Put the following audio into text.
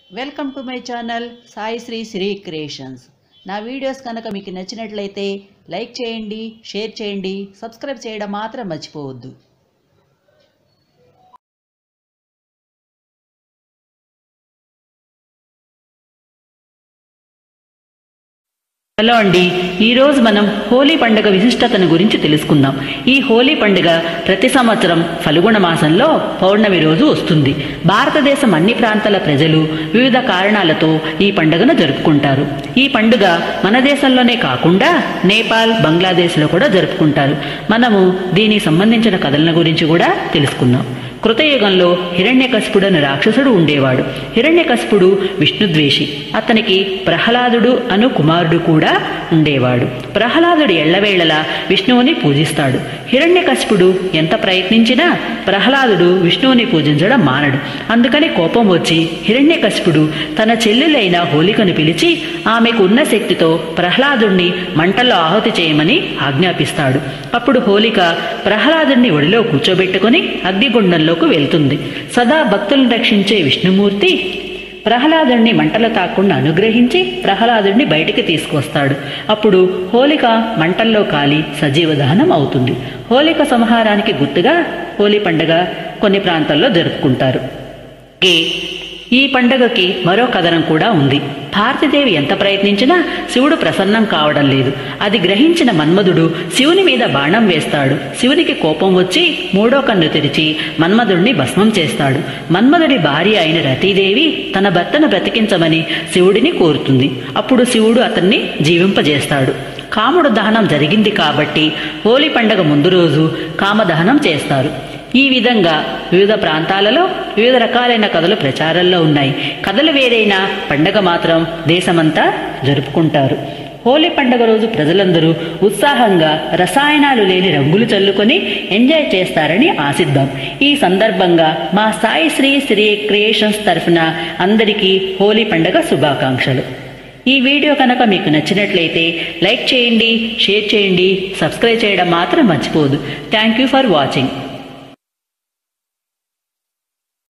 welcome to my channel Sai Sri Sri creations నా videos కనుక మీకు నచ్చినట్లయితే లైక్ చేయండి షేర్ చేయండి సబ్స్క్రైబ్ చేయడం మాత్రం మర్చిపోవద్దు హలో అండి ఈరోజు మనం హోలీ పండుగ విశిష్టతను గురించి తెలుసుకుందాం ఈ హోలీ పండుగ ప్రతి సంవత్సరం ఫల్గుణ మాసంలో పౌర్ణమి రోజు వస్తుంది భారతదేశం అన్ని ప్రాంతాల ప్రజలు వివిధ కారణాలతో ఈ పండుగను జరుపుకుంటారు ఈ పండుగ మన దేశంలోనే కాకుండా నేపాల్ బంగ్లాదేశ్లో కూడా జరుపుకుంటారు మనము దీనికి సంబంధించిన కథల గురించి కూడా తెలుసుకుందాం కృతయుగంలో హిరణ్యకశిపుడు అనే రాక్షసుడు ఉండేవాడు హిరణ్యకశిపుడు విష్ణుద్వేషి అతనికి ప్రహ్లాదుడు అను కుమారుడు కూడా ఉండేవాడు ప్రహ్లాదుడు ఎళ్లవేళలా విష్ణువుని పూజిస్తాడు హిరణ్యకశిపుడు ఎంత ప్రయత్నించినా ప్రహ్లాదుడు విష్ణువుని పూజించడం మానడు అందుకని కోపం వచ్చి హిరణ్యకశిపుడు తన చెల్లెలైన హోలికను పిలిచి ఆమెకు ఉన్న శక్తితో ప్రహ్లాదుణ్ణి మంటల్లో ఆహుతి చేయమని ఆజ్ఞాపిస్తాడు అప్పుడు హోలిక ప్రహ్లాదుణ్ణి ఒడిలో కూర్చోబెట్టుకుని అగ్నిగుండంలోకి వెళ్తుంది సదా భక్తులను రక్షించే విష్ణుమూర్తి ప్రహ్లాదుణ్ణి మంటలు తాకుండా అనుగ్రహించి ప్రహ్లాదుణ్ణి బయటికి తీసుకొస్తాడు అప్పుడు హోలిక మంటల్లో కాలి సజీవ దహనం అవుతుంది హోలిక సంహారానికి గుర్తుగా హోలీ పండుగ కొన్ని ప్రాంతాల్లో జరుపుకుంటారు ఈ ఈ పండగకి మరో కథనం కూడా ఉంది భారతీదేవి ఎంత ప్రయత్నించినా శివుడు ప్రసన్నం కావడం లేదు అది గ్రహించిన మన్మధుడు శివుని మీద బాణం వేస్తాడు శివునికి కోపం వచ్చి మూడో కన్ను తెరిచి మన్మధుడిని భస్మం చేస్తాడు మన్మధుడి భార్య అయిన రతీదేవి తన భర్తను బ్రతికించమని శివుడిని కోరుతుంది అప్పుడు శివుడు అతన్ని జీవింపజేస్తాడు కాముడు దహనం జరిగింది కాబట్టి హోలీ పండగ ముందు రోజు కామదహనం చేస్తారు ఈ విధంగా వివిధ ప్రాంతాలలో వివిధ రకాలైన కథలు ప్రచారంలో ఉన్నాయి కథలు వేరైనా పండగ మాత్రం దేశమంతా జరుపుకుంటారు హోలీ పండగ రోజు ప్రజలందరూ ఉత్సాహంగా రసాయనాలు లేని రంగులు చల్లుకొని ఎంజాయ్ చేస్తారని ఆశిద్దాం ఈ సందర్భంగా మా సాయి శ్రీ శ్రీ క్రియేషన్స్ తరఫున అందరికీ హోలీ పండగ శుభాకాంక్షలు ఈ వీడియో కనుక మీకు నచ్చినట్లయితే లైక్ చేయండి షేర్ చేయండి సబ్స్క్రైబ్ చేయడం మాత్రం మర్చిపోదు థ్యాంక్ యూ ఫర్ వాచింగ్